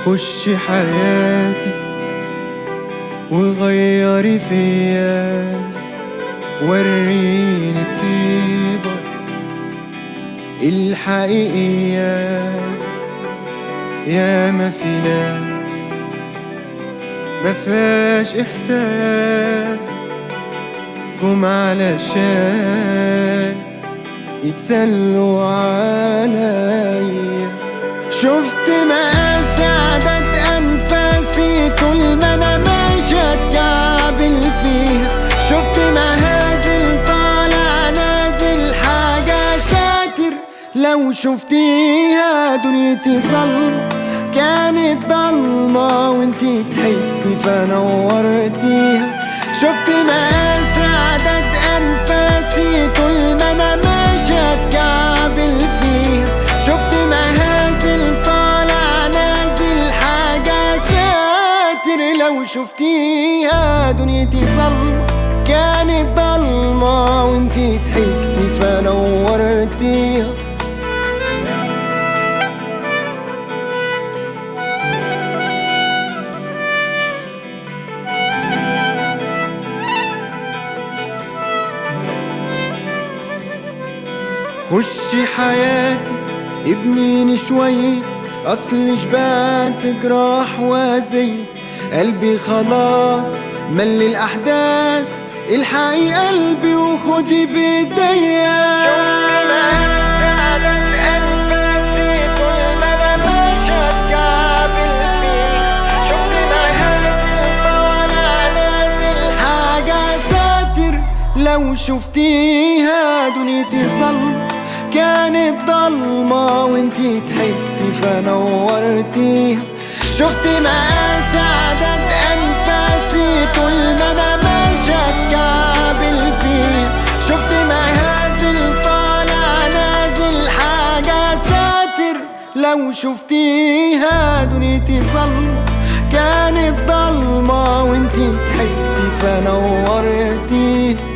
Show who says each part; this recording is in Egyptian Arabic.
Speaker 1: خشي حياتي وغيري فيا وريني الطيبة الحقيقية يا ما في ناس ما فيهاش إحساس جم علشان يتسلوا عليا شفت مقاس عدد أنفاسي طول ما أنا ماشي أتكعبل فيها شفت مهازل طالع نازل حاجة ساتر لو شفتيها دنيتي صلب كانت ضلمة وانتي ضحكتي فنورتيها شفت مقاس عدد أنفاسي طول ما أنا ماشي أتكعبل فيها شفت مهازل طالع نازل حاجة ساتر لو شفتيها دنيتي ظلمة كانت ضلمة وانتي ضحكتي فنورتيها خشي حياتي ابنيني شوية أصل شبعت جراح وزي قلبي خلاص مل الأحداث الحقي قلبي وخدي بإيديا حاجة ساتر لو شفتيها دنيتي ظلم كانت ضلمة وانتي ضحكتي فنورتيها شفت مقاس عدد أنفاسي طول ما أنا ماشي أتكعبل فيها شفت مهازل طالع نازل حاجة ساتر لو شفتيها دنيتي ظلم كانت ضلمة وانتي ضحكتي فنورتيها